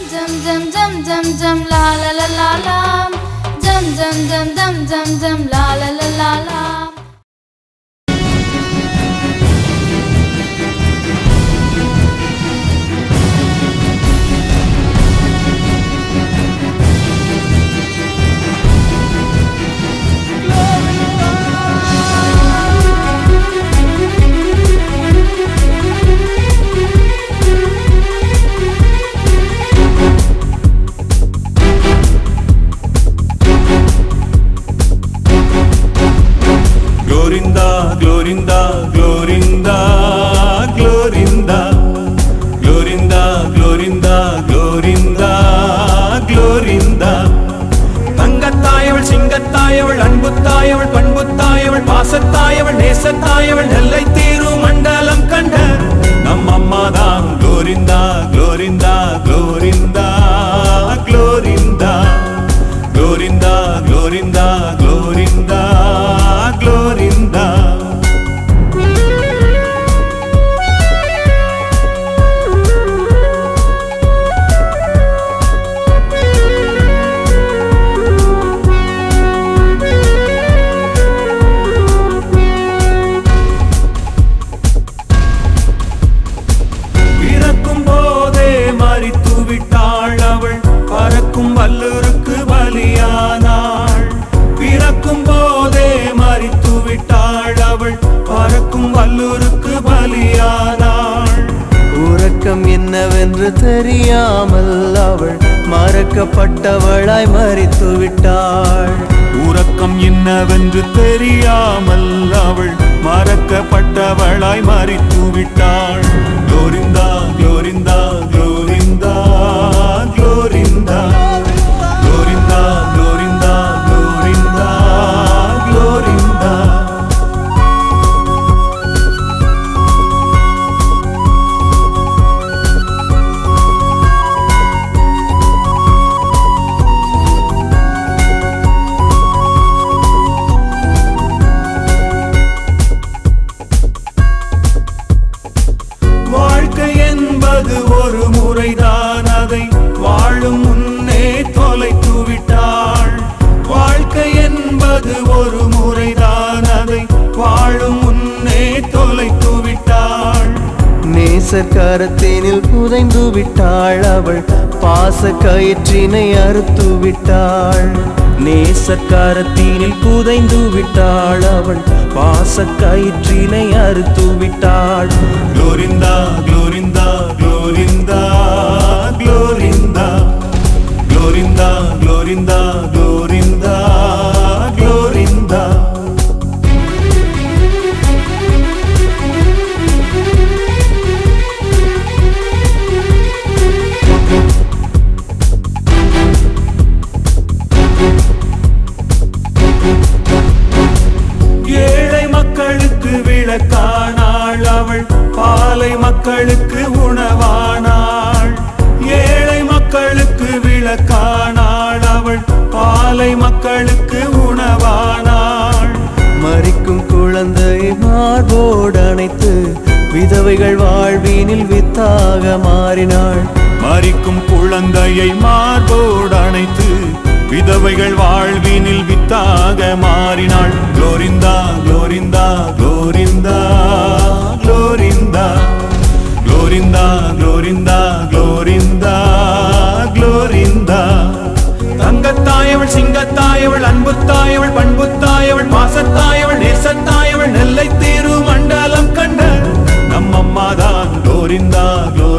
jam jam jam jam jam la la la la la jam jam jam jam jam jam la la la la la Glorinda, Glorinda, Glorinda, Glorinda, Glorinda, Glorinda, Glorinda, Glorinda. தங்கத்தாயவள் சிங்கத்தாயவள் அன்புத்தாயவள் பண்புத்தாயவள் பாசத்தாயவள் நேசத்தாயவள் நெல்லை தீரும் மண்டலம் கண்ட நம் அம்மா தான் குளோரிந்தா குளோரிந்தா குளோரிந்தா குளோரிந்தா குளோரிந்தா குளோரிந்தா குளோரிந்தா குளோரிந்தா பிறக்கும் போதே மறித்து விட்டாள் அவள் பறக்கும் வல்லூருக்கு பலியானாள் பிறக்கும் போதே மறித்து விட்டாள் அவள் பறக்கும் வல்லூருக்கு பலியானாள் உறக்கம் என்னவென்று தெரியாமல் அவள் மறக்கப்பட்டவளாய் மறித்து விட்டாள் உறக்கம் என்னவென்று தெரியாமல் அவள் மறக்கப்பட்டவளாய் மறித்து விட்டாள் குளோரிந்தா குளோரிந்தா குளோரிந்தா குளோரிந்தா குளோரிந்தா குளோரிந்தா குளோரிந்தா குளோரிந்தா வாழ்க்கை என்பது ஒரு முறைதான் அதை வாழும் முன்னே தொலைத்து விட்டாள் வாழ்க்கை என்பது ஒரு முறைதான் அதை வாழும் முன்னே தொலைத்து விட்டாள் நேசர் கரத்தினில் புதைந்து விட்டாள் அவள் பாச கயிற்றினை அறுத்து விட்டாள் நேசக்காரத்தினில் புதைந்து விட்டாள் அவள் பாச கயிற்றினை அறுத்து விட்டாள் குளோரிந்தா குளோரிந்தா குளோரிந்தா குளோரிந்தா குளோரிந்தா குளோரிந்தா குளோரிந்தா குளோரிந்தா ஏழை மக்களுக்கு விளக்கானாள் அவள் பாலை மக்களுக்கு உணவானாள் ஏழை மக்களுக்கு விளக்கானாள் அவள் பாலை மக்களுக்கு உணவானாள் மறிக்கும் குழந்தை மார்போடு அணைத்து விதவைகள் வாழ்வினில் வித்தாக மாறினாள் மறிக்கும் குழந்தையை மார்போடு அணைத்து விதவைகள் வாழ்வினில் வித்தாக மாறினாள் குளோரிந்தா குளோரிந்தா குளோரிந்தா குளோரிந்தா குளோரிந்தா குளோரிந்தா குளோரிந்தா குளோரிந்தா தங்கத்தாயவள் சிங்கத்தாயவள் அன்புத்தாயவள் பண்புத்தாயவள் பாசத்தாயவள் நேசத்தாயவள் நெல்லை தீரு மண்டலம் கண்ட நம்மம்மாதான் குளோரிந்தா குளோரிந்தா